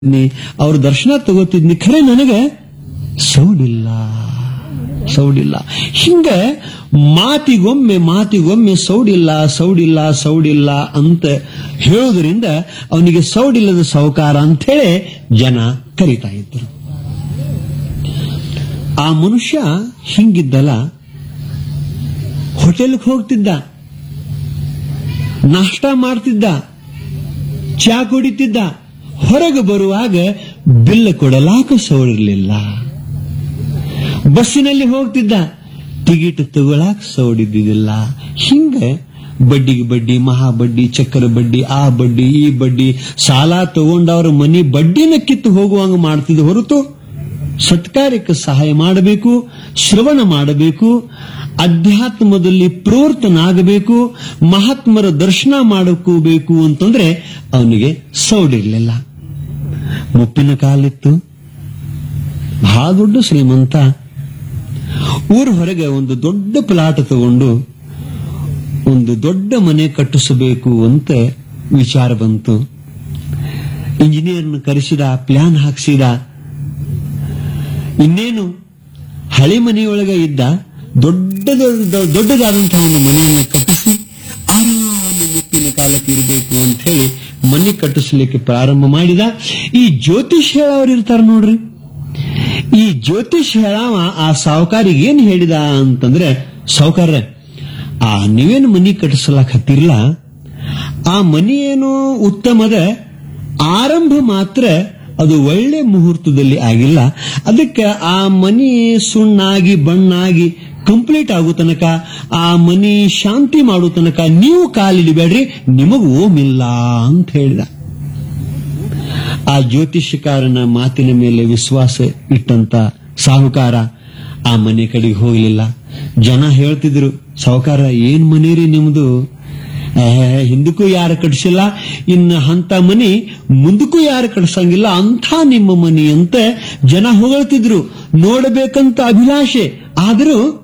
ನೀ ಅವ್ರ ದರ್ಶನ ತಗೋತಿದ್ನಿ ಖರೆ ನನಗೆ ಸೌಡಿಲ್ಲ ಸೌಡಿಲ್ಲ ಹಿಂಗ ಮಾತಿಗೊಮ್ಮೆ ಮಾತಿಗೊಮ್ಮೆ ಸೌಡಿಲ್ಲ ಸೌಡಿಲ್ಲ ಸೌಡಿಲ್ಲ ಅಂತ ಹೇಳೋದ್ರಿಂದ ಅವನಿಗೆ ಸೌಡಿಲ್ಲದ ಸಾಹುಕಾರ ಅಂಥೇಳಿ ಜನ ಕರೀತಾ ಇದ್ರು ಆ ಮನುಷ್ಯ ಹಿಂಗಿದ್ದಲ್ಲ ಹೋಟೆಲ್ಗೆ ಹೋಗ್ತಿದ್ದ ನಾಷ್ಟ ಮಾಡ್ತಿದ್ದ ಚಾ ಕುಡಿತಿದ್ದ ಹೊರಗೆ ಬರುವಾಗ ಬಿಲ್ ಕೊಡಲಾಕ ಸೌಡಿರ್ಲಿಲ್ಲ ಬಸ್ಸಿನಲ್ಲಿ ಹೋಗ್ತಿದ್ದ ಟಿಕೆಟ್ ತಗೊಳಾಕ ಸೌಡಿದ್ದಿಲ್ಲ ಹಿಂಗ ಬಡ್ಡಿಗೆ ಬಡ್ಡಿ ಮಹಾ ಬಡ್ಡಿ ಚಕ್ರ ಬಡ್ಡಿ ಆ ಬಡ್ಡಿ ಈ ಬಡ್ಡಿ ಸಾಲ ತಗೊಂಡವ್ರ ಮನಿ ಬಡ್ಡಿನ ಕಿತ್ತು ಹೋಗುವಂಗ ಮಾಡ್ತಿದ್ದ ಹೊರತು ಸತ್ಕಾರ್ಯಕ್ಕೆ ಸಹಾಯ ಮಾಡಬೇಕು ಶ್ರವಣ ಮಾಡಬೇಕು ಅಧ್ಯಾತ್ಮದಲ್ಲಿ ಪ್ರವರ್ತನಾಗಬೇಕು ಮಹಾತ್ಮರ ದರ್ಶನ ಮಾಡಕೋಬೇಕು ಅಂತಂದ್ರೆ ಅವನಿಗೆ ಸೌಡಿರ್ಲಿಲ್ಲ ಮುಪ್ಪಿನ ಕಾಲಿತ್ತು ಬಹಳ ದೊಡ್ಡ ಶ್ರೀಮಂತ ಊರ ಹೊರಗೆ ಒಂದು ದೊಡ್ಡ ಪ್ಲಾಟ್ ತಗೊಂಡು ಒಂದು ದೊಡ್ಡ ಮನೆ ಕಟ್ಟಿಸಬೇಕು ಅಂತ ವಿಚಾರ ಬಂತು ಇಂಜಿನಿಯರ್ನ ಕರೆಸಿದ ಪ್ಲಾನ್ ಹಾಕ್ಸಿದ ಇನ್ನೇನು ಹಳೆ ಮನೆಯೊಳಗೆ ಇದ್ದ ದೊಡ್ಡ ದೊಡ್ಡ- ದೊಡ್ಡದಾದಂತಹ ಒಂದು ಮನೆಯನ್ನು ಕಟ್ಟಿಸಿ ಆರಾಮ ಮುಪ್ಪಿನ ಕಾಲಕ್ಕೆ ಇರಬೇಕು ಅಂತ ಹೇಳಿ ಮನೆ ಕಟ್ಟಿಸ್ಲಿಕ್ಕೆ ಪ್ರಾರಂಭ ಮಾಡಿದ ಈ ಜ್ಯೋತಿಷ್ ಹೇಳೋರು ಇರ್ತಾರ ನೋಡ್ರಿ ಈ ಜ್ಯೋತಿಷ್ ಹೇಳಾವ ಆ ಸಾವುಕಾರಿಗೆ ಏನ್ ಹೇಳಿದ ಅಂತಂದ್ರೆ ಸಾವುಕಾರ ಆ ನೀವೇನು ಮನಿ ಕಟ್ಟಿಸ್ಲಾಕ್ ಹತ್ತಿರ್ಲ ಆ ಮನಿ ಏನು ಉತ್ತಮದ ಆರಂಭ ಮಾತ್ರ ಅದು ಒಳ್ಳೆ ಮುಹೂರ್ತದಲ್ಲಿ ಆಗಿಲ್ಲ ಅದಕ್ಕೆ ಆ ಮನಿ ಸುಣ್ಣಾಗಿ ಬಣ್ಣಾಗಿ ಕಂಪ್ಲೀಟ್ ಆಗೋ ತನಕ ಆ ಮನಿ ಶಾಂತಿ ಮಾಡೋ ತನಕ ನೀವು ಕಾಲಿಡಬೇಡ್ರಿ ನಿಮಗ ಓಮಿಲ್ಲ ಅಂತ ಹೇಳಿದ ಆ ಜ್ಯೋತಿಷ್ಯಕಾರನ ಮಾತಿನ ಮೇಲೆ ವಿಶ್ವಾಸ ಇಟ್ಟಂತ ಸಾಹುಕಾರ ಆ ಮನೆ ಕಡೆಗೆ ಹೋಗ್ಲಿಲ್ಲ ಜನ ಹೇಳ್ತಿದ್ರು ಸಾಹುಕಾರ ಏನ್ ಮನೆ ರೀ ನಿಮ್ದು ಏ, ಹಿಂದಕ್ಕೂ ಯಾರು ಕಟ್ಸಿಲ್ಲ ಇನ್ನು ಅಂತ ಮನಿ ಮುಂದಕ್ಕೂ ಯಾರು ಕಟ್ಸಂಗಿಲ್ಲ ಅಂಥ ನಿಮ್ಮ ಮನಿ ಅಂತ ಜನ ಹೊಗಳ್ತಿದ್ರು ನೋಡಬೇಕಂತ ಅಭಿಲಾಷೆ ಆದರೂ